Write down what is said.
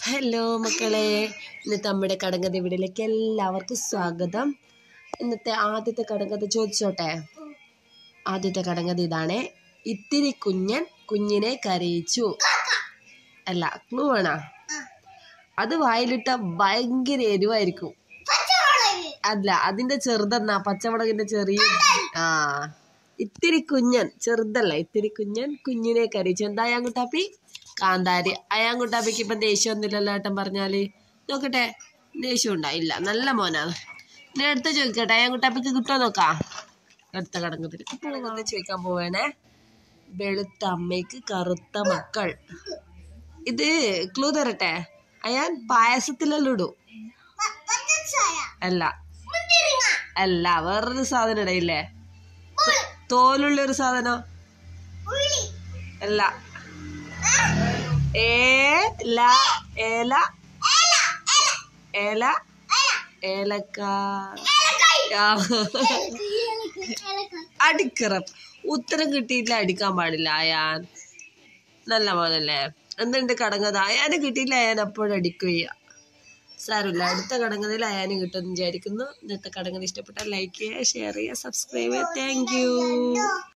Hello മക്കളെ ഇന്നത്തെ നമ്മുടെ കടങ്കഥ വീടിലേക്ക് എല്ലാവർക്കും സ്വാഗതം ഇന്നത്തെ ആദ്യത്തെ കടങ്കഥ ചോദിച്ചോട്ടെ ആദ്യത്തെ കടങ്കഥ ഇതാണ് ഇത്തിരി കുഞ്ഞൻ കുഞ്ഞിനെ കരയിച്ചു അല്ല ക്ലൂ വേണ അത് വായിലിട്ട ഭയങ്കര എരിവായിരിക്കും അല്ല അതിന്റെ ചെറുതെന്നാ പച്ചമുളകിന്റെ ചെറിയ ആ ഇത്തിരി കുഞ്ഞൻ ചെറുതല്ല ഇത്തിരി കുഞ്ഞൻ കുഞ്ഞിനെ കരയിച്ചു എന്താ അയാങ്കുട്ടാപ്പി കാന്താരി അയാങ്കുട്ടാപ്പിക്ക് ഇപ്പം ദേഷ്യം ഒന്നുമില്ലല്ലോ ഏട്ടൻ പറഞ്ഞാല് നോക്കട്ടെ ദേഷ്യം ഉണ്ടായില്ല നല്ല മോനാണ് ഇനി അടുത്ത ചോദിക്കട്ടെ അയാങ്കുട്ടാപ്പിക്ക് കിട്ടുമോ നോക്കാം അടുത്ത കടങ്കത്തിൽ കടങ്കത്തിൽ ചോദിക്കാൻ പോവേണേ വെളുത്ത അമ്മയ്ക്ക് കറുത്ത മക്കൾ ഇത് ക്ലൂ തരട്ടെ അയാൻ പായസത്തിലെല്ലാം ഇടും അല്ല അല്ല വേറൊരു സാധനം ഇടയില്ലേ തോലുള്ള ഒരു സാധനം അല്ല ഏല ഏല ഏല ഏലക്ക ആ. അടിക്കറം ഉത്തരം കിട്ടിയില്ല അടിക്കാൻ പാടില്ല അയാൻ നല്ല മോനല്ലേ എന്തുണ്ട് കടങ്ങത അയാന് കിട്ടിയില്ല അയാൻ അപ്പോഴും അടിക്കുകയ്യ സാരമില്ല അടുത്ത കടങ്ങതയിൽ അയാന് കിട്ടുമെന്ന് വിചാരിക്കുന്നു ഇന്നത്തെ കടങ്ങത ഇഷ്ടപ്പെട്ടാൽ ലൈക്ക് ചെയ്യുക ഷെയർ ചെയ്യുക സബ്സ്ക്രൈബ് ചെയ്യുക താങ്ക് യു